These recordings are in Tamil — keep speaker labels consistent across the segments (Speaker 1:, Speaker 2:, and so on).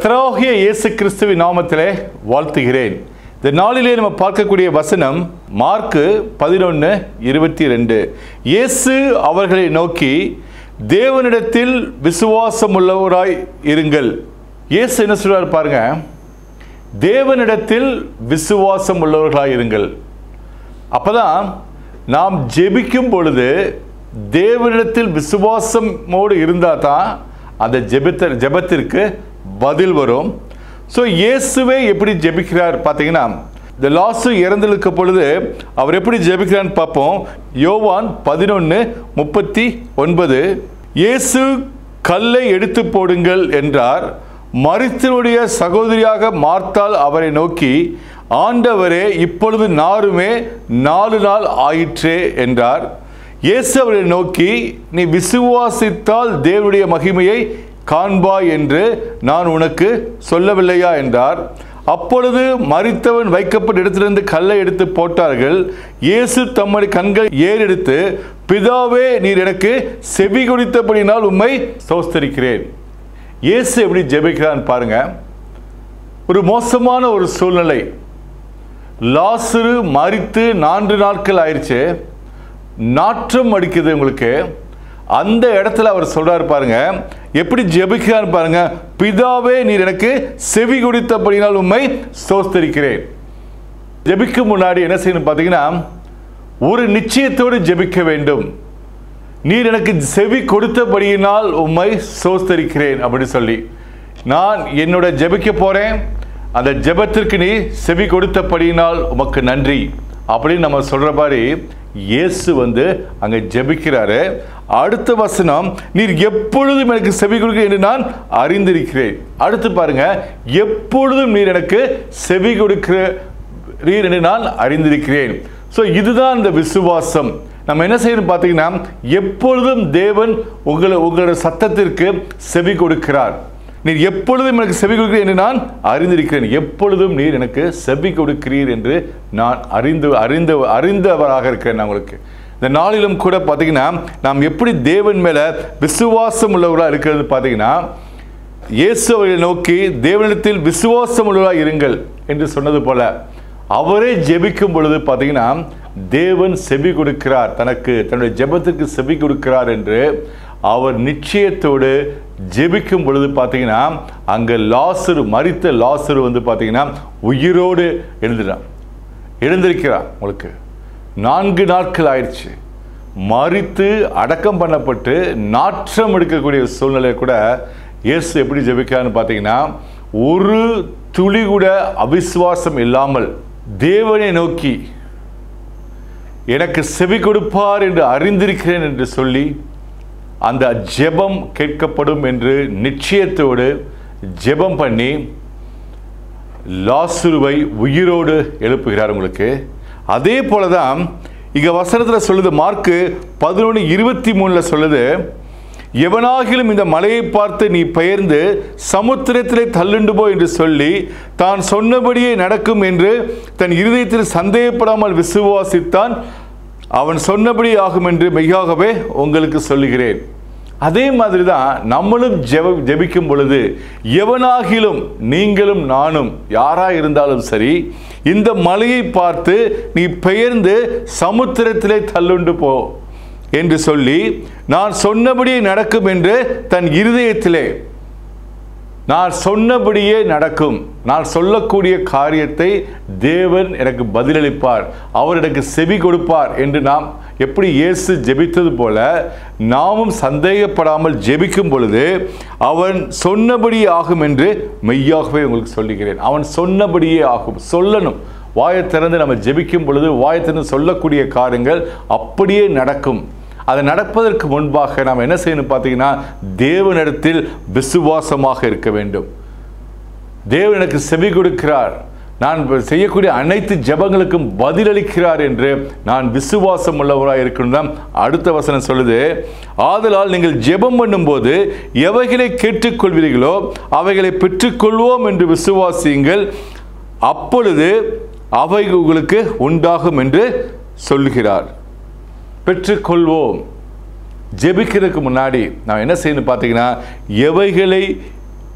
Speaker 1: கர்த்தராகிய இயேசு கிறிஸ்துவின் நாமத்திலே வாழ்த்துகிறேன் இந்த நாளிலே நம்ம பார்க்கக்கூடிய வசனம் மார்க்கு பதினொன்று இருபத்தி ரெண்டு இயேசு அவர்களை நோக்கி தேவனிடத்தில் விசுவாசம் உள்ளவராய் இருங்கள் இயேசு என்ன சொல்றாரு பாருங்க தேவனிடத்தில் விசுவாசம் உள்ளவர்களாய் இருங்கள் அப்பதான் நாம் ஜெபிக்கும் பொழுது தேவனிடத்தில் விசுவாசமோடு இருந்தால் தான் அந்த ஜெபத்த ஜெபத்திற்கு பதில் வரும் ஸோ இயேசுவே எப்படி ஜெபிக்கிறார் பார்த்தீங்கன்னா இந்த லாசு இறந்திருக்க பொழுது அவர் எப்படி ஜெபிக்கிறான்னு பார்ப்போம் யோவான் பதினொன்று முப்பத்தி ஒன்பது இயேசு கல்லை எடுத்து போடுங்கள் என்றார் மரித்தனுடைய சகோதரியாக மார்த்தால் அவரை நோக்கி ஆண்டவரே இப்பொழுது நாருமே நாலு நாள் ஆயிற்றே என்றார் இயேசு அவரை நோக்கி நீ விசுவாசித்தால் தேவனுடைய மகிமையை காண்பாய் என்று நான் உனக்கு சொல்லவில்லையா என்றார் அப்பொழுது மரித்தவன் வைக்கப்பட்ட இடத்திலிருந்து கல்லை எடுத்து போட்டார்கள் இயேசு தம்முடைய கண்கள் ஏறெடுத்து பிதாவே நீர் எனக்கு செவி கொடுத்தபடினால் உம்மை சோஸ்தரிக்கிறேன் இயேசு எப்படி ஜெபிக்கிறான்னு பாருங்க ஒரு மோசமான ஒரு சூழ்நிலை லாசுரு மறித்து நான்கு நாட்கள் ஆயிடுச்சு நாற்றம் அடிக்குது உங்களுக்கு அந்த இடத்துல அவர் சொல்றாரு பாருங்க எப்படி ஜெபிக்கிறார் பாருங்க பிதாவே நீர் எனக்கு செவி கொடுத்தபடினால் உண்மை சோஸ்தரிக்கிறேன் ஜெபிக்கும் முன்னாடி என்ன செய்யணும் பார்த்தீங்கன்னா ஒரு நிச்சயத்தோடு ஜெபிக்க வேண்டும் நீர் எனக்கு செவி கொடுத்தபடியினால் உம்மை சோஸ்தரிக்கிறேன் அப்படி சொல்லி நான் என்னோட ஜெபிக்க போறேன் அந்த ஜெபத்திற்கு நீ செவி கொடுத்தபடியினால் உமக்கு நன்றி அப்படின்னு நம்ம சொல்ற மாதிரி இயேசு வந்து அங்க ஜெபிக்கிறாரு அடுத்த வசனம் நீர் எப்பொழுதும் எனக்கு செவி கொடுக்க என்று நான் அறிந்திருக்கிறேன் அடுத்து பாருங்க எப்பொழுதும் நீர் எனக்கு செவி கொடுக்கிறீர் என்று நான் அறிந்திருக்கிறேன் ஸோ இதுதான் இந்த விசுவாசம் நம்ம என்ன செய்யணும் பார்த்தீங்கன்னா எப்பொழுதும் தேவன் உங்களை உங்களோட சத்தத்திற்கு செவி கொடுக்கிறார் நீர் எப்பொழுதும் எனக்கு செவி கொடுக்கிறீர் என்று நான் அறிந்திருக்கிறேன் எப்பொழுதும் நீர் எனக்கு செவி கொடுக்கிறீர் என்று நான் அறிந்து அறிந்த அறிந்தவராக இருக்கிறேன் நான் உங்களுக்கு இந்த நாளிலும் கூட பார்த்தீங்கன்னா நாம் எப்படி தேவன் மேலே விசுவாசம் உள்ளவராக இருக்கிறது பார்த்தீங்கன்னா இயேசு அவர்களை நோக்கி தேவனிடத்தில் விசுவாசம் உள்ளவராக இருங்கள் என்று சொன்னது போல அவரே ஜெபிக்கும் பொழுது பார்த்தீங்கன்னா தேவன் செவி கொடுக்கிறார் தனக்கு தன்னுடைய ஜெபத்துக்கு செவி கொடுக்கிறார் என்று அவர் நிச்சயத்தோடு ஜெபிக்கும் பொழுது பார்த்தீங்கன்னா அங்கே லாசரு மறித்த லாசரு வந்து பார்த்தீங்கன்னா உயிரோடு எழுந்துட்டான் எழுந்திருக்கிறான் உங்களுக்கு நான்கு நாட்கள் ஆயிடுச்சு மறித்து அடக்கம் பண்ணப்பட்டு நாற்றம் எடுக்கக்கூடிய சூழ்நிலை கூட இயேசு எப்படி ஜெபிக்கிறான்னு பார்த்தீங்கன்னா ஒரு துளி கூட அவிசுவாசம் இல்லாமல் தேவனை நோக்கி எனக்கு செவி கொடுப்பார் என்று அறிந்திருக்கிறேன் என்று சொல்லி அந்த ஜெபம் கேட்கப்படும் என்று நிச்சயத்தோடு ஜெபம் பண்ணி லாசுருவை உயிரோடு எழுப்புகிறார் உங்களுக்கு அதே போல தான் இங்கே வசனத்தில் சொல்லுது மார்க்கு பதினொன்று இருபத்தி மூணில் சொல்லுது எவனாகிலும் இந்த மலையை பார்த்து நீ பெயர்ந்து சமுத்திரத்திலே தள்ளுண்டு போ என்று சொல்லி தான் சொன்னபடியே நடக்கும் என்று தன் இருதயத்தில் சந்தேகப்படாமல் விசுவாசித்தான் அவன் சொன்னபடி ஆகும் என்று மெய்யாகவே உங்களுக்கு சொல்லுகிறேன் அதே மாதிரி தான் நம்மளும் ஜெப ஜெபிக்கும் பொழுது எவனாகிலும் நீங்களும் நானும் யாராக இருந்தாலும் சரி இந்த மலையை பார்த்து நீ பெயர்ந்து சமுத்திரத்திலே தள்ளுண்டு போ என்று சொல்லி நான் சொன்னபடியே நடக்கும் என்று தன் இருதயத்திலே நான் சொன்னபடியே நடக்கும் நான் சொல்லக்கூடிய காரியத்தை தேவன் எனக்கு பதிலளிப்பார் அவர் எனக்கு செவி கொடுப்பார் என்று நாம் எப்படி இயேசு ஜெபித்தது போல நாமும் சந்தேகப்படாமல் ஜெபிக்கும் பொழுது அவன் சொன்னபடியே ஆகும் என்று மெய்யாகவே உங்களுக்கு சொல்லுகிறேன் அவன் சொன்னபடியே ஆகும் சொல்லணும் வாயை திறந்து நம்ம ஜெபிக்கும் பொழுது வாயை திறந்து சொல்லக்கூடிய காரியங்கள் அப்படியே நடக்கும் அது நடப்பதற்கு முன்பாக நாம் என்ன செய்யணும் பார்த்தீங்கன்னா தேவனிடத்தில் விசுவாசமாக இருக்க வேண்டும் தேவன் எனக்கு செவி கொடுக்கிறார் நான் செய்யக்கூடிய அனைத்து ஜபங்களுக்கும் பதிலளிக்கிறார் என்று நான் விசுவாசம் உள்ளவராக இருக்கணும் தான் அடுத்த வசனம் சொல்லுது ஆதலால் நீங்கள் ஜெபம் பண்ணும்போது எவைகளை கேட்டுக்கொள்வீர்களோ அவைகளை பெற்றுக்கொள்வோம் என்று விசுவாசியுங்கள் அப்பொழுது அவை உங்களுக்கு உண்டாகும் என்று சொல்லுகிறார் பெற்றுக்கொள்வோம் ஜெபிக்கிறதுக்கு முன்னாடி நான் என்ன செய்யணும் பார்த்தீங்கன்னா எவைகளை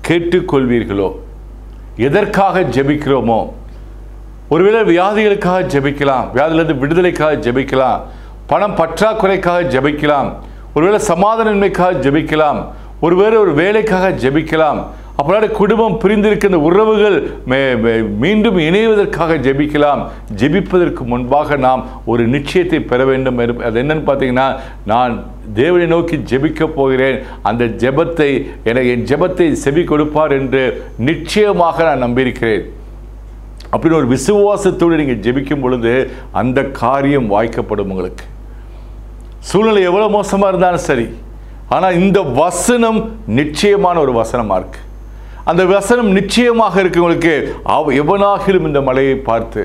Speaker 1: கேட்டுக்கொள்வீர்களோ எதற்காக ஜெபிக்கிறோமோ ஒருவேளை வியாதிகளுக்காக ஜெபிக்கலாம் வியாதியிலிருந்து விடுதலைக்காக ஜெபிக்கலாம் பணம் பற்றாக்குறைக்காக ஜெபிக்கலாம் ஒருவேளை சமாதானமின்மைக்காக ஜெபிக்கலாம் ஒருவேளை ஒரு வேலைக்காக ஜெபிக்கலாம் அப்படி குடும்பம் பிரிந்திருக்கின்ற உறவுகள் மே- மே- மீண்டும் இணைவதற்காக ஜெபிக்கலாம் ஜெபிப்பதற்கு முன்பாக நாம் ஒரு நிச்சயத்தை பெற வேண்டும் என்று- அது என்னன்னு பார்த்தீங்கன்னா நான் தேவனை நோக்கி ஜெபிக்க போகிறேன் அந்த ஜெபத்தை என என் ஜெபத்தை செவி கொடுப்பார் என்று நிச்சயமாக நான் நம்பியிருக்கிறேன் அப்படின்னு ஒரு விசுவாசத்தோடு நீங்கள் ஜெபிக்கும் பொழுது அந்த காரியம் வாய்க்கப்படும் உங்களுக்கு சூழ்நிலை எவ்வளோ மோசமாக இருந்தாலும் சரி ஆனால் இந்த வசனம் நிச்சயமான ஒரு வசனமாக இருக்கு அந்த வசனம் நிச்சயமாக இருக்கு உங்களுக்கு அவ எவனாகிலும் இந்த மலையை பார்த்து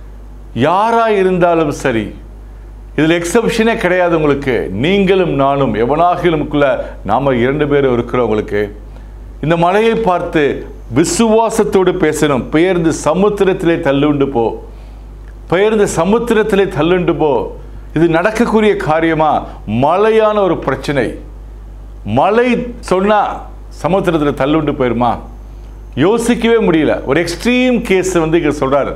Speaker 1: யாராக இருந்தாலும் சரி இதில் எக்ஸப்ஷனே கிடையாது உங்களுக்கு நீங்களும் நானும் எவனாகிலும்குள்ள நாம் இரண்டு பேரும் இருக்கிறோம் உங்களுக்கு இந்த மலையை பார்த்து விசுவாசத்தோடு பேசணும் பெயர்ந்து சமுத்திரத்திலே தள்ளுண்டு போ பெயர்ந்து சமுத்திரத்திலே தள்ளுண்டு போ இது நடக்கக்கூடிய காரியமா மலையான ஒரு பிரச்சனை மலை சொன்னா சமுத்திரத்தில் தள்ளுண்டு போயிருமா யோசிக்கவே முடியல ஒரு எக்ஸ்ட்ரீம் கேஸ் வந்து இங்க சொல்றாரு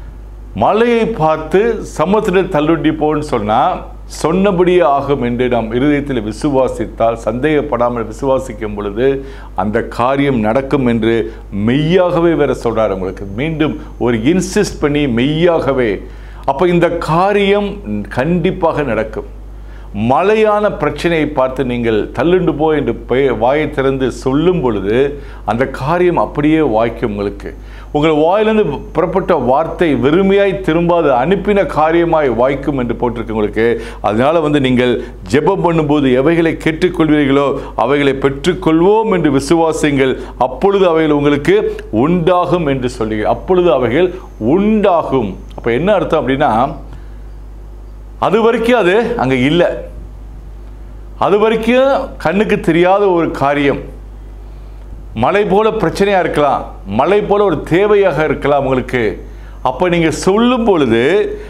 Speaker 1: மலையை பார்த்து சமுத்திரத்தில் தள்ளுண்டி போன்னு சொன்னா சொன்னபடியே ஆகும் என்று நாம் இருதயத்தில் விசுவாசித்தால் சந்தேகப்படாமல் விசுவாசிக்கும் பொழுது அந்த காரியம் நடக்கும் என்று மெய்யாகவே வேற சொல்றாரு உங்களுக்கு மீண்டும் ஒரு இன்சிஸ்ட் பண்ணி மெய்யாகவே அப்போ இந்த காரியம் கண்டிப்பாக நடக்கும் மலையான பிரச்சனையை பார்த்து நீங்கள் தள்ளுண்டு போ என்று பெய- வாயை திறந்து சொல்லும் பொழுது அந்த காரியம் அப்படியே வாய்க்கும் உங்களுக்கு உங்கள் வாயிலிருந்து புறப்பட்ட வார்த்தை வெறுமையாய் திரும்பாது அனுப்பின காரியமாய் வாய்க்கும் என்று போட்டிருக்கு உங்களுக்கு அதனால வந்து நீங்கள் ஜெபம் பண்ணும்போது எவைகளை கேட்டுக்கொள்வீர்களோ அவைகளை பெற்றுக்கொள்வோம் என்று விசுவாசிங்கள் அப்பொழுது அவைகள் உங்களுக்கு உண்டாகும் என்று சொல்லி அப்பொழுது அவைகள் உண்டாகும் அப்போ என்ன அர்த்தம் அப்படின்னா அது வரைக்கும் அது அங்கே இல்லை அது வரைக்கும் கண்ணுக்கு தெரியாத ஒரு காரியம் மலை போல பிரச்சனையாக இருக்கலாம் மலை போல ஒரு தேவையாக இருக்கலாம் உங்களுக்கு அப்போ நீங்கள் சொல்லும் பொழுது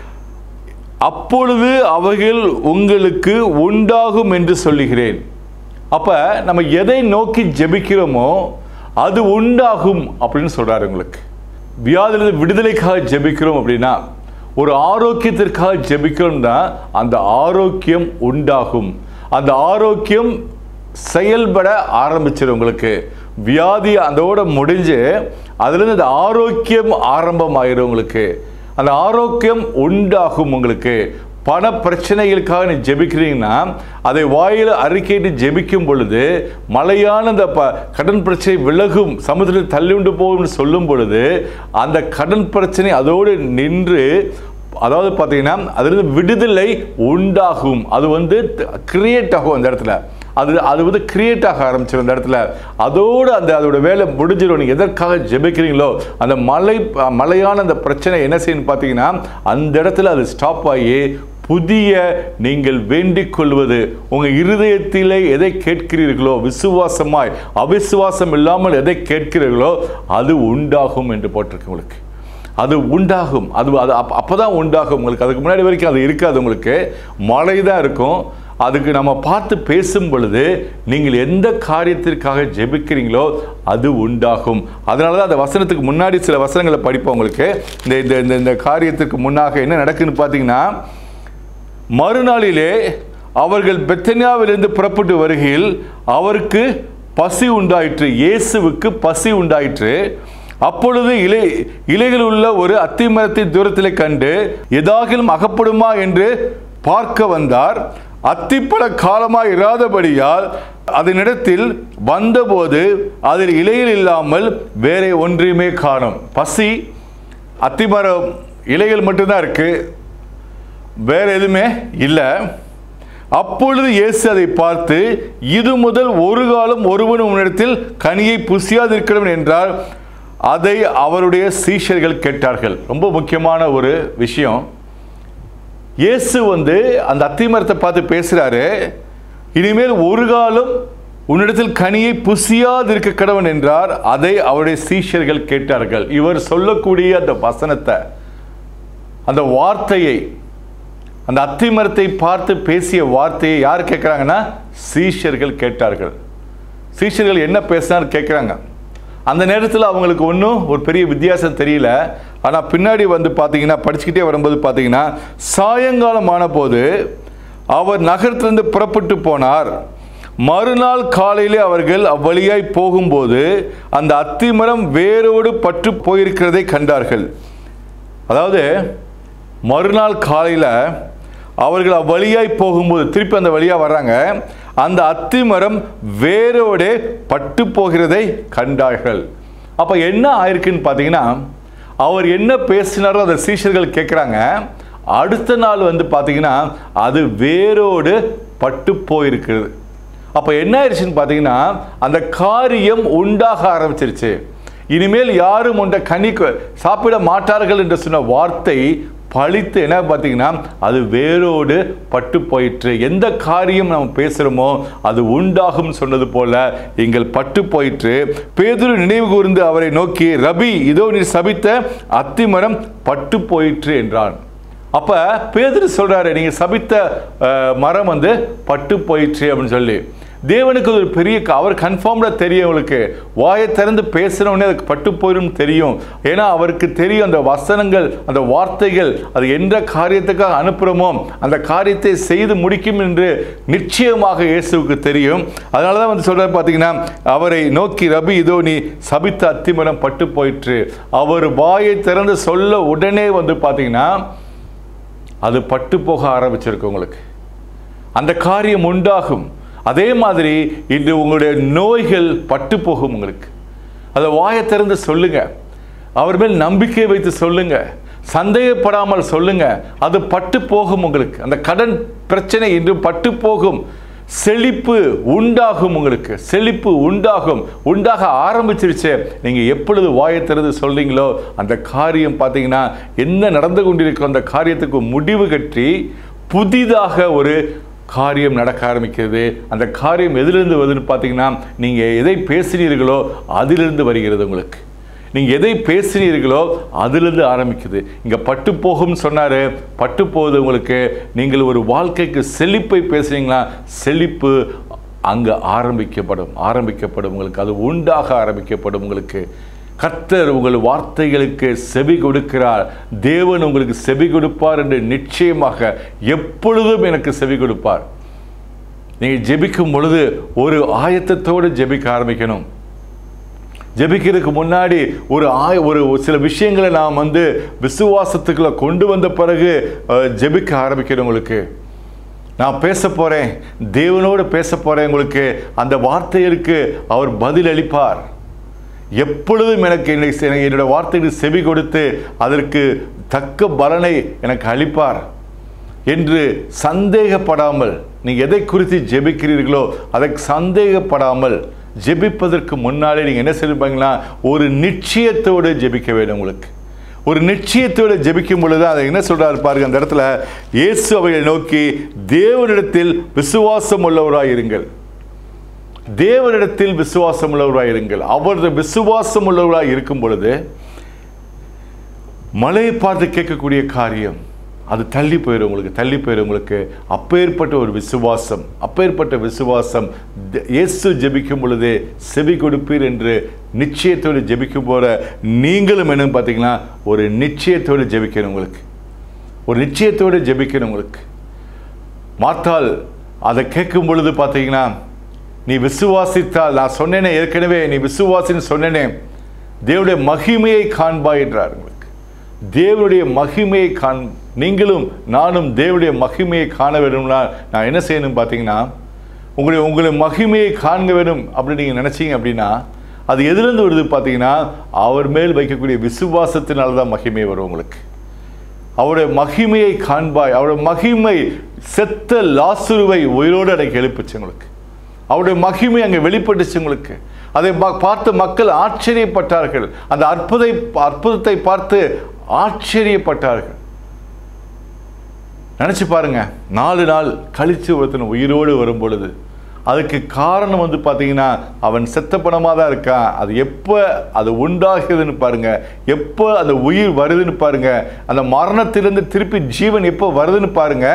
Speaker 1: அப்பொழுது அவைகள் உங்களுக்கு உண்டாகும் என்று சொல்லுகிறேன் அப்போ நம்ம எதை நோக்கி ஜெபிக்கிறோமோ அது உண்டாகும் அப்படின்னு சொல்கிறாரு உங்களுக்கு வியாதிலிருந்து விடுதலைக்காக ஜெபிக்கிறோம் அப்படின்னா ஒரு ஆரோக்கியத்திற்காக ஜெபிக்கிறோம்னா அந்த ஆரோக்கியம் உண்டாகும் அந்த ஆரோக்கியம் செயல்பட ஆரம்பிச்சிடும் உங்களுக்கு வியாதி அதோட முடிஞ்சு அதுலேருந்து அந்த ஆரோக்கியம் ஆரம்பமாயிடும் உங்களுக்கு அந்த ஆரோக்கியம் உண்டாகும் உங்களுக்கு பண பிரச்சனைகளுக்காக நீ ஜெபிக்கிறீங்கன்னா அதை வாயில் அறிக்கையிட்டு ஜெபிக்கும் பொழுது மலையான அந்த ப கடன் பிரச்சனை விலகும் சமுத்திரத்தில் தள்ளிண்டு போகும்னு சொல்லும் பொழுது அந்த கடன் பிரச்சனை அதோடு நின்று அதாவது பார்த்தீங்கன்னா அதிலிருந்து விடுதலை உண்டாகும் அது வந்து கிரியேட் ஆகும் அந்த இடத்துல அது அது வந்து கிரியேட் ஆக ஆரம்பிச்சிடும் அந்த இடத்துல அதோடு அந்த அதோட வேலை முடிஞ்சிடும் நீங்கள் எதற்காக ஜெபிக்கிறீங்களோ அந்த மலை மலையான அந்த பிரச்சனை என்ன செய்யணும் பார்த்தீங்கன்னா அந்த இடத்துல அது ஸ்டாப் ஆகி புதிய நீங்கள் வேண்டிக் கொள்வது உங்கள் இருதயத்திலே எதை கேட்கிறீர்களோ விசுவாசமாய் அவிசுவாசம் இல்லாமல் எதை கேட்கிறீர்களோ அது உண்டாகும் என்று போட்டிருக்கு உங்களுக்கு அது உண்டாகும் அது அது அப்போ அப்போ தான் உண்டாகும் உங்களுக்கு அதுக்கு முன்னாடி வரைக்கும் அது இருக்காது உங்களுக்கு மழை தான் இருக்கும் அதுக்கு நம்ம பார்த்து பேசும் பொழுது நீங்கள் எந்த காரியத்திற்காக ஜெபிக்கிறீங்களோ அது உண்டாகும் அதனால தான் அந்த வசனத்துக்கு முன்னாடி சில வசனங்களை படிப்போம் உங்களுக்கு இந்த இந்த இந்த இந்த காரியத்திற்கு முன்னாக என்ன நடக்குன்னு பார்த்தீங்கன்னா மறுநாளிலே அவர்கள் பெத்தனியாவிலிருந்து புறப்பட்டு வருகையில் அவருக்கு பசி உண்டாயிற்று இயேசுவுக்கு பசி உண்டாயிற்று அப்பொழுது இலை இலைகள் உள்ள ஒரு அத்திமரத்தை தூரத்தில் கண்டு எதாகிலும் அகப்படுமா என்று பார்க்க வந்தார் அத்திப்பழ காலமாய் இராதபடியால் அதனிடத்தில் வந்தபோது அதில் இலையில் இல்லாமல் வேற ஒன்றையுமே காணும் பசி அத்திமரம் இலைகள் மட்டும்தான் இருக்கு வேற எதுவுமே இல்லை அப்பொழுது இயேசு அதை பார்த்து இது முதல் ஒரு காலம் ஒருவனும் உன்னிடத்தில் கனியை புசியாதிருக்கணும் என்றால் அதை அவருடைய சீஷர்கள் கேட்டார்கள் ரொம்ப முக்கியமான ஒரு விஷயம் இயேசு வந்து அந்த அத்திமரத்தை பார்த்து பேசுகிறாரு இனிமேல் ஒரு காலம் உன்னிடத்தில் கனியை புசியாதிருக்க கடவன் என்றார் அதை அவருடைய சீஷர்கள் கேட்டார்கள் இவர் சொல்லக்கூடிய அந்த வசனத்தை அந்த வார்த்தையை அந்த அத்திமரத்தை பார்த்து பேசிய வார்த்தையை யார் கேட்குறாங்கன்னா சீஷர்கள் கேட்டார்கள் சீஷர்கள் என்ன பேசினார் கேட்குறாங்க அந்த நேரத்தில் அவங்களுக்கு ஒன்றும் ஒரு பெரிய வித்தியாசம் தெரியல ஆனால் பின்னாடி வந்து பார்த்தீங்கன்னா படிச்சுக்கிட்டே வரும்போது பார்த்தீங்கன்னா சாயங்காலம் ஆனபோது அவர் நகரத்திலிருந்து புறப்பட்டு போனார் மறுநாள் காலையிலே அவர்கள் அவ்வழியாய் போகும்போது அந்த அத்திமரம் வேரோடு பற்று போயிருக்கிறதை கண்டார்கள் அதாவது மறுநாள் காலையில் அவர்கள் அவ்வழியாய் போகும்போது திருப்பி அந்த வழியாக வர்றாங்க அந்த அத்திமரம் வேரோடு பட்டு போகிறதை கண்டார்கள் அப்போ என்ன ஆயிருக்குன்னு பார்த்தீங்கன்னா அவர் என்ன பேசினாரோ அதை சீஷர்கள் கேட்குறாங்க அடுத்த நாள் வந்து பார்த்தீங்கன்னா அது வேரோடு பட்டு போயிருக்கிறது அப்போ என்ன ஆயிடுச்சுன்னு பார்த்தீங்கன்னா அந்த காரியம் உண்டாக ஆரம்பிச்சிருச்சு இனிமேல் யாரும் உண்ட கனி கொ- சாப்பிட மாட்டார்கள் என்று சொன்ன வார்த்தை பழித்து என்ன பார்த்தீங்கன்னா அது வேரோடு பட்டு போயிற்று எந்த காரியம் நம்ம பேசுகிறோமோ அது உண்டாகும் சொன்னது போல எங்கள் பட்டு போயிற்று பேதுரு நினைவு கூர்ந்து அவரை நோக்கி ரபி இதோ நீ சபித்த அத்திமரம் பட்டு போயிற்று என்றான் அப்ப பேதுரு சொல்றாரு நீங்க சபித்த அஹ், மரம் வந்து பட்டு போயிற்று அப்படின்னு சொல்லி தேவனுக்கு ஒரு பெரிய க- அவர் கன்ஃபார்ம்டா தெரியும் அவங்களுக்கு வாயை திறந்து பேசுறவனே அதுக்கு பட்டு போயிடும் தெரியும் ஏன்னா அவருக்கு தெரியும் அந்த வசனங்கள் அந்த வார்த்தைகள் அது எந்த காரியத்துக்காக அனுப்புகிறோமோ அந்த காரியத்தை செய்து முடிக்கும் என்று நிச்சயமாக இயேசுவுக்கு தெரியும் அதனால தான் வந்து சொல்றாரு பார்த்தீங்கன்னா அவரை நோக்கி ரபி இதோ நீ சபித்த அத்திமரம் பட்டு போயிற்று அவர் வாயை திறந்து சொல்ல உடனே வந்து பார்த்தீங்கன்னா அது பட்டு போக ஆரம்பிச்சிருக்கு உங்களுக்கு அந்த காரியம் உண்டாகும் அதே மாதிரி இன்று உங்களுடைய நோய்கள் பட்டு போகும் உங்களுக்கு அதை வாயை திறந்து சொல்லுங்க அவர் மேல் நம்பிக்கை வைத்து சொல்லுங்க சந்தேகப்படாமல் சொல்லுங்க அது பட்டு போகும் உங்களுக்கு அந்த கடன் பிரச்சனை இன்று பட்டு போகும் செழிப்பு உண்டாகும் உங்களுக்கு செழிப்பு உண்டாகும் உண்டாக ஆரம்பிச்சிருச்சு நீங்க எப்பொழுது வாயை திறந்து சொல்றீங்களோ அந்த காரியம் பார்த்தீங்கன்னா என்ன நடந்து கொண்டிருக்கோ அந்த காரியத்துக்கு முடிவு கட்டி புதிதாக ஒரு காரியம் நடக்க ஆரம்பிக்கிறது அந்த காரியம் எதிலிருந்து வருதுன்னு பார்த்தீங்கன்னா நீங்கள் எதை பேசினீர்களோ அதிலிருந்து வருகிறது உங்களுக்கு நீங்கள் எதை பேசினீர்களோ அதிலிருந்து ஆரம்பிக்குது இங்கே பட்டு போகும்னு சொன்னார் பட்டு போகுது உங்களுக்கு நீங்கள் ஒரு வாழ்க்கைக்கு செழிப்பை பேசுனீங்களா செழிப்பு அங்கே ஆரம்பிக்கப்படும் ஆரம்பிக்கப்படும் உங்களுக்கு அது உண்டாக ஆரம்பிக்கப்படும் உங்களுக்கு கர்த்தர் உங்கள் வார்த்தைகளுக்கு செவி கொடுக்கிறார் தேவன் உங்களுக்கு செவி கொடுப்பார் என்று நிச்சயமாக எப்பொழுதும் எனக்கு செவி கொடுப்பார் நீங்கள் ஜெபிக்கும் பொழுது ஒரு ஆயத்தத்தோடு ஜெபிக்க ஆரம்பிக்கணும் ஜெபிக்கிறதுக்கு முன்னாடி ஒரு ஆய ஒரு சில விஷயங்களை நாம் வந்து விசுவாசத்துக்குள்ள கொண்டு வந்த பிறகு அஹ், ஜெபிக்க ஆரம்பிக்கணும் உங்களுக்கு நான் பேச போறேன் தேவனோடு பேச போறேன் உங்களுக்கு அந்த வார்த்தைகளுக்கு அவர் பதில் அளிப்பார் எப்பொழுதும் எனக்கு என்னை- எனக்கு என்னோட வார்த்தைக்கு செவி கொடுத்து அதற்கு தக்க பலனை எனக்கு அளிப்பார் என்று சந்தேகப்படாமல் நீங்கள் எதை குறித்து ஜெபிக்கிறீர்களோ அதற்கு சந்தேகப்படாமல் ஜெபிப்பதற்கு முன்னாலே நீங்கள் என்ன செய்வீங்களா ஒரு நிச்சயத்தோடு ஜெபிக்க வேண்டும் உங்களுக்கு ஒரு நிச்சயத்தோடு ஜெபிக்கும் பொழுது அதை என்ன சொல்றாரு பாருங்க அந்த இடத்துல இயேசு அவைகளை நோக்கி தேவனிடத்தில் விசுவாசம் உள்ளவராய் இருங்கள் தேவனிடத்தில் விசுவாசம் உள்ளவராய் இருங்கள் அவரது விசுவாசம் உள்ளவராய் இருக்கும் பொழுது மழையை பார்த்து கேட்கக்கூடிய காரியம் அது தள்ளி போயிடும் உங்களுக்கு தள்ளி போயிடும் உங்களுக்கு அப்பேற்பட்ட ஒரு விசுவாசம் அப்பேற்பட்ட விசுவாசம் த- இயேசு ஜெபிக்கும் பொழுதே செவி கொடுப்பீர் என்று நிச்சயத்தோடு ஜெபிக்கும் போற நீங்களும் என்னன்னு பார்த்தீங்கன்னா ஒரு நிச்சயத்தோடு ஜெபிக்கணும் உங்களுக்கு ஒரு நிச்சயத்தோடு ஜெபிக்கணும் உங்களுக்கு மாத்தால் அதை கேட்கும் பொழுது பார்த்தீங்கன்னா நீ விசுவாசித்தால் நான் சொன்னேனே ஏற்கனவே நீ விசுவாசின்னு சொன்னேனே தேவனுடைய மகிமையை காண்பாய் என்றார் உங்களுக்கு தேவனுடைய மகிமையை காண் நீங்களும் நானும் தேவனுடைய மகிமையை காண வேணும்னா நான் என்ன செய்யணும் பார்த்தீங்கன்னா உங்களுடைய உங்களுடைய மகிமையை காண்க வேண்டும் அப்படின்னு நீங்கள் நினச்சிங்க அப்படின்னா அது எதிலிருந்து வருது பார்த்தீங்கன்னா அவர் மேல் வைக்கக்கூடிய விசுவாசத்தினால தான் மகிமை வரும் உங்களுக்கு அவருடைய மகிமையை காண்பாய் அவருடைய மகிமை செத்த லாசுருவை உயிரோடு அன்னைக்கு எழுப்புச்சு உங்களுக்கு அவருடைய மகிமை அங்கே வெளிப்பட்டுச்சு உங்களுக்கு அதை பா- பார்த்து மக்கள் ஆச்சரியப்பட்டார்கள் அந்த அற்புதை அற்புதத்தை பார்த்து ஆச்சரியப்பட்டார்கள் நினச்சி பாருங்க நாலு நாள் கழிச்சு ஒருத்தன் உயிரோடு வரும் பொழுது அதுக்கு காரணம் வந்து பார்த்தீங்கன்னா அவன் செத்த பணமாக தான் இருக்கான் அது எப்போ அது உண்டாகுதுன்னு பாருங்க எப்போ அந்த உயிர் வருதுன்னு பாருங்க அந்த மரணத்திலிருந்து திருப்பி ஜீவன் எப்போ வருதுன்னு பாருங்க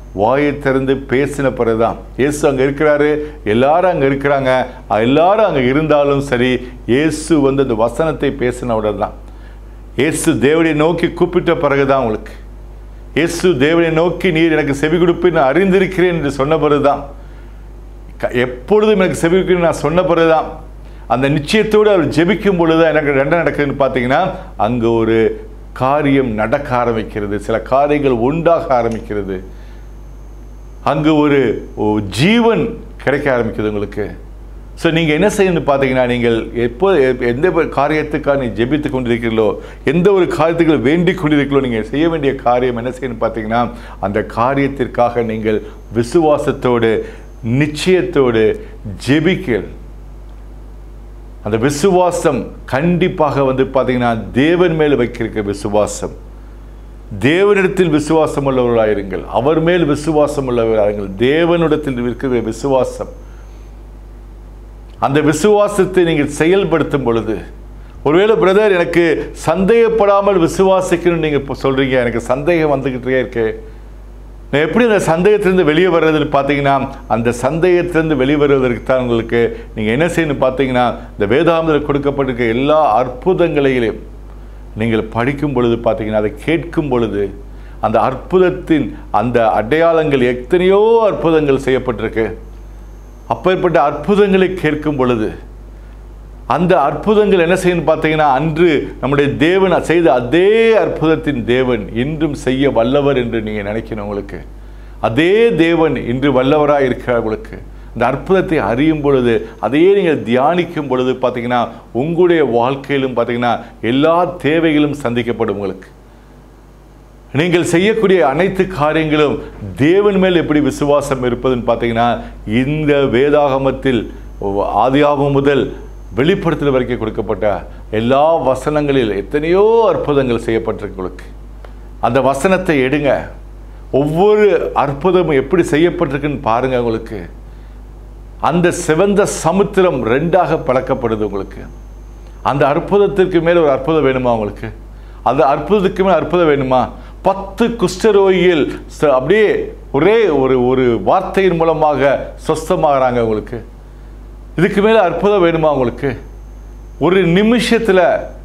Speaker 1: வாயை திறந்து பேசின பிறகுதான் இயேசு அங்கே இருக்கிறாரு எல்லாரும் அங்கே இருக்கிறாங்க எல்லாரும் அங்கே இருந்தாலும் சரி இயேசு வந்து அந்த வசனத்தை பேசின உடனே தான் இயேசு தேவனை நோக்கி கூப்பிட்ட பிறகுதான் உங்களுக்கு இயேசு தேவனை நோக்கி நீர் எனக்கு செவி கொடுப்பு நான் அறிந்திருக்கிறேன் என்று சொன்ன பிறகுதான் க- எப்பொழுதும் எனக்கு செவி கொடுக்கிறேன் நான் சொன்ன பிறகுதான் அந்த நிச்சயத்தோடு அவர் ஜெபிக்கும் பொழுது எனக்கு என்ன நடக்குதுன்னு பார்த்தீங்கன்னா அங்கே ஒரு காரியம் நடக்க ஆரம்பிக்கிறது சில காரியங்கள் உண்டாக ஆரம்பிக்கிறது அங்கு ஒரு ஒரு ஜீவன் கிடைக்க ஆரம்பிக்குது உங்களுக்கு ஸோ நீங்கள் என்ன செய்யணும்னு பார்த்தீங்கன்னா நீங்கள் எப்போ எ- எந்த ஒரு காரியத்துக்காக நீ ஜெபித்து கொண்டிருக்கிறீர்களோ எந்த ஒரு காரியத்துக்கு வேண்டிக் கொண்டிருக்கிறீர்களோ நீங்கள் செய்ய வேண்டிய காரியம் என்ன செய்யணும்னு பார்த்தீங்கன்னா அந்த காரியத்திற்காக நீங்கள் விசுவாசத்தோடு நிச்சயத்தோடு ஜெபிக்க அந்த விசுவாசம் கண்டிப்பாக வந்து பார்த்தீங்கன்னா தேவன் மேல் வைக்கிற விசுவாசம் தேவனிடத்தில் விசுவாசம் உள்ளவர்களாயிருங்கள் அவர் மேல் விசுவாசம் உள்ளவர்களாயிருங்கள் தேவனிடத்தில் இருக்கிற விசுவாசம் அந்த விசுவாசத்தை நீங்கள் செயல்படுத்தும் பொழுது ஒருவேளை பிரதர் எனக்கு சந்தேகப்படாமல் விசுவாசிக்கணும்னு நீங்கள் இப்போ சொல்கிறீங்க எனக்கு சந்தேகம் வந்துக்கிட்டே இருக்கு நான் எப்படி அந்த சந்தேகத்திலிருந்து வெளியே வர்றதுன்னு பார்த்தீங்கன்னா அந்த சந்தேகத்திலிருந்து வெளியே வருவதற்கு தான் உங்களுக்கு நீங்கள் என்ன செய்யணும் பார்த்தீங்கன்னா இந்த வேதாந்தத்தில் கொடுக்கப்பட்டிருக்க எல்லா அற்புதங்களையும் நீங்கள் படிக்கும் பொழுது பார்த்தீங்கன்னா அதை கேட்கும் பொழுது அந்த அற்புதத்தின் அந்த அடையாளங்கள் எத்தனையோ அற்புதங்கள் செய்யப்பட்டிருக்கு அப்பேற்பட்ட அற்புதங்களை கேட்கும் பொழுது அந்த அற்புதங்கள் என்ன செய்யணும் பார்த்தீங்கன்னா அன்று நம்முடைய தேவன் செய்த அதே அற்புதத்தின் தேவன் இன்றும் செய்ய வல்லவர் என்று நீங்கள் நினைக்கணும் உங்களுக்கு அதே தேவன் இன்று வல்லவராக இருக்கிறார் உங்களுக்கு அந்த அற்புதத்தை அறியும் பொழுது அதையே நீங்கள் தியானிக்கும் பொழுது பார்த்தீங்கன்னா உங்களுடைய வாழ்க்கையிலும் பார்த்தீங்கன்னா எல்லா தேவைகளும் சந்திக்கப்படும் உங்களுக்கு நீங்கள் செய்யக்கூடிய அனைத்து காரியங்களும் தேவன் மேல் எப்படி விசுவாசம் இருப்பதுன்னு பார்த்தீங்கன்னா இந்த வேதாகமத்தில் ஆதியாகமம் முதல் வெளிப்படுத்தல் வரைக்கும் கொடுக்கப்பட்ட எல்லா வசனங்களில் எத்தனையோ அற்புதங்கள் செய்யப்பட்டிருக்கு உங்களுக்கு அந்த வசனத்தை எடுங்க ஒவ்வொரு அற்புதமும் எப்படி செய்யப்பட்டிருக்குன்னு பாருங்க உங்களுக்கு அந்த சிவந்த சமுத்திரம் ரெண்டாக பழக்கப்படுது உங்களுக்கு அந்த அற்புதத்திற்கு மேல் ஒரு அற்புதம் வேணுமா உங்களுக்கு அந்த அற்புதத்துக்கு மேல் அற்புதம் வேணுமா பத்து குஷ்டரோகிகள் ச- அப்படியே ஒரே ஒரு ஒரு வார்த்தையின் மூலமாக சொஸ்தமாகறாங்க உங்களுக்கு இதுக்கு மேலே அற்புதம் வேணுமா உங்களுக்கு ஒரு நிமிஷத்தில்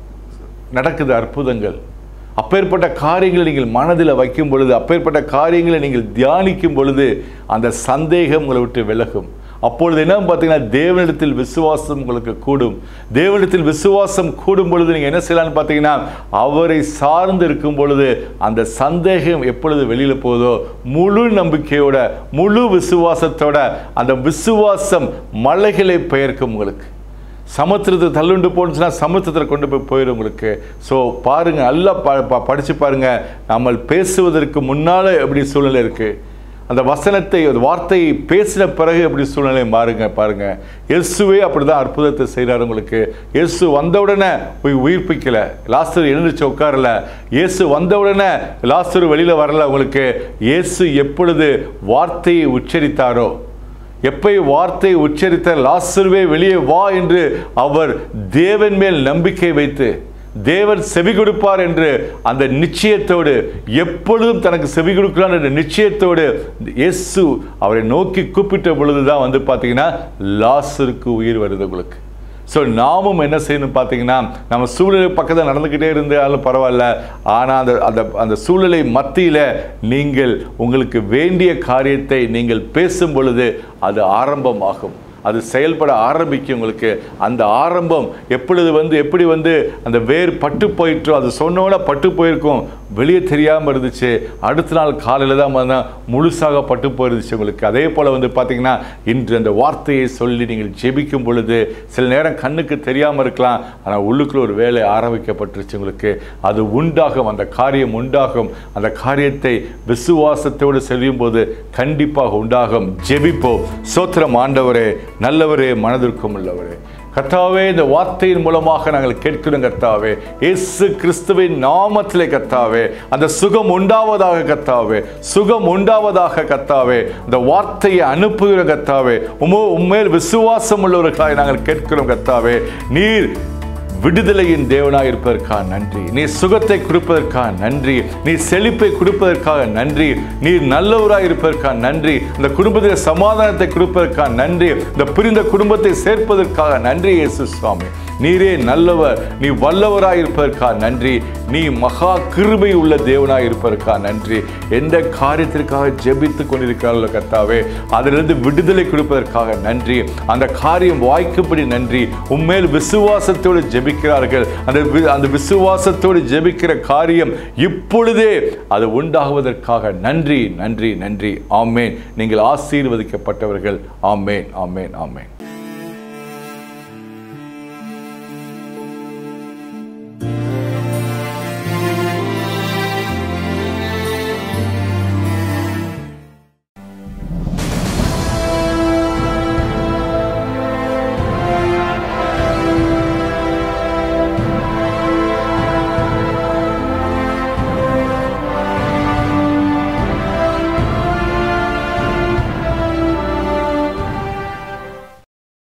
Speaker 1: நடக்குது அற்புதங்கள் அப்பேற்பட்ட காரியங்களை நீங்கள் மனதில் வைக்கும் பொழுது அப்பேற்பட்ட காரியங்களை நீங்கள் தியானிக்கும் பொழுது அந்த சந்தேகம் உங்களை விட்டு விலகும் அப்பொழுது என்ன பார்த்தீங்கன்னா தேவனிடத்தில் விசுவாசம் உங்களுக்கு கூடும் தேவனிடத்தில் விசுவாசம் கூடும் பொழுது நீங்கள் என்ன செய்யலாம்னு பார்த்தீங்கன்னா அவரை சார்ந்து இருக்கும் பொழுது அந்த சந்தேகம் எப்பொழுது வெளியில் போதோ முழு நம்பிக்கையோட முழு விசுவாசத்தோட அந்த விசுவாசம் மலைகளை பெயர்க்கும் உங்களுக்கு சமுத்திரத்தை தள்ளுண்டு போனுச்சுன்னா சமுத்திரத்தில் கொண்டு போய் போயிடும் உங்களுக்கு ஸோ பாருங்க நல்லா ப ப- படிச்சு பாருங்க நம்ம பேசுவதற்கு முன்னால எப்படி சூழ்நிலை இருக்கு அந்த வசனத்தை அந்த வார்த்தையை பேசின பிறகு எப்படி சூழ்நிலை மாறுங்க பாருங்க இயேசுவே அப்படிதான் அற்புதத்தை செய்கிறார் உங்களுக்கு இயேசு வந்த உடனே போய் உயிர்ப்பிக்கல லாஸ்டர் எழுந்திருச்சு உட்காரல இயேசு வந்த உடனே லாஸ்டர் வெளியில வரல உங்களுக்கு இயேசு எப்பொழுது வார்த்தையை உச்சரித்தாரோ எப்பை வார்த்தை உச்சரித்த லாசருவே வெளியே வா என்று அவர் தேவன் மேல் நம்பிக்கை வைத்து தேவன் செவி கொடுப்பார் என்று அந்த நிச்சயத்தோடு எப்பொழுதும் தனக்கு செவி கொடுக்கிறான் என்ற நிச்சயத்தோடு இயேசு அவரை நோக்கி கூப்பிட்ட பொழுதுதான் வந்து பார்த்தீங்கன்னா லாசருக்கு உயிர் வருது உங்களுக்கு ஸோ நாமும் என்ன செய்யணும் பார்த்தீங்கன்னா நம்ம சூழ்நிலை பக்கத்தில் நடந்துக்கிட்டே இருந்தாலும் பரவாயில்ல ஆனால் அந்த அந்த அந்த சூழ்நிலை மத்தியில் நீங்கள் உங்களுக்கு வேண்டிய காரியத்தை நீங்கள் பேசும் பொழுது அது ஆரம்பமாகும் அது செயல்பட ஆரம்பிக்கும் உங்களுக்கு அந்த ஆரம்பம் எப்பொழுது வந்து எப்படி வந்து அந்த வேர் பட்டு போயிட்டோ அது சொன்னோட பட்டு போயிருக்கும் வெளியே தெரியாமல் இருந்துச்சு அடுத்த நாள் காலையில் தான் பார்த்தா முழுசாக பட்டு போயிருந்துச்சு உங்களுக்கு அதே போல் வந்து பார்த்தீங்கன்னா இன்று அந்த வார்த்தையை சொல்லி நீங்கள் ஜெபிக்கும் பொழுது சில நேரம் கண்ணுக்கு தெரியாமல் இருக்கலாம் ஆனால் உள்ளுக்குள்ள ஒரு வேலை ஆரம்பிக்கப்பட்டுருச்சு உங்களுக்கு அது உண்டாகும் அந்த காரியம் உண்டாகும் அந்த காரியத்தை விசுவாசத்தோடு செல்லும் போது கண்டிப்பாக உண்டாகும் ஜெபிப்போம் சோத்திரம் ஆண்டவரே நல்லவரே மனதிற்கும் உள்ளவரே கர்த்தாவே இந்த வார்த்தையின் மூலமாக நாங்கள் கேட்கிறோம் கர்த்தாவே இயேசு கிறிஸ்துவின் நாமத்திலே கர்த்தாவே அந்த சுகம் உண்டாவதாக கர்த்தாவே சுகம் உண்டாவதாக கர்த்தாவே அந்த வார்த்தையை அனுப்புகிற கர்த்தாவே உமோ உண்மையில் விசுவாசம் உள்ளவர்களாய் நாங்கள் கேட்கிறோம் கர்த்தாவே நீர் விடுதலையின் தேவனாய் இருப்பதற்காக நன்றி நீ சுகத்தை கொடுப்பதற்காக நன்றி நீ செழிப்பை கொடுப்பதற்காக நன்றி நீ நல்லவராய் இருப்பதற்காக நன்றி இந்த குடும்பத்தில் சமாதானத்தை கொடுப்பதற்காக நன்றி இந்த பிரிந்த குடும்பத்தை சேர்ப்பதற்காக நன்றி இயேசு சுவாமி நீரே நல்லவர் நீ வல்லவராய் இருப்பதற்காக நன்றி நீ மகா கிருபை உள்ள தேவனாய் இருப்பதற்காக நன்றி எந்த காரியத்திற்காக ஜெபித்து கொண்டிருக்கிறார்களோ கர்த்தாவே அதிலிருந்து விடுதலை கொடுப்பதற்காக நன்றி அந்த காரியம் வாய்க்கும்படி நன்றி உண்மையில் விசுவாசத்தோடு ஜெபிக்கிறார்கள் அந்த வி- அந்த விசுவாசத்தோடு ஜெபிக்கிற காரியம் இப்பொழுதே அது உண்டாகுவதற்காக நன்றி நன்றி நன்றி ஆமேன் நீங்கள் ஆசீர்வதிக்கப்பட்டவர்கள் ஆமேன் ஆமேன் ஆமேன்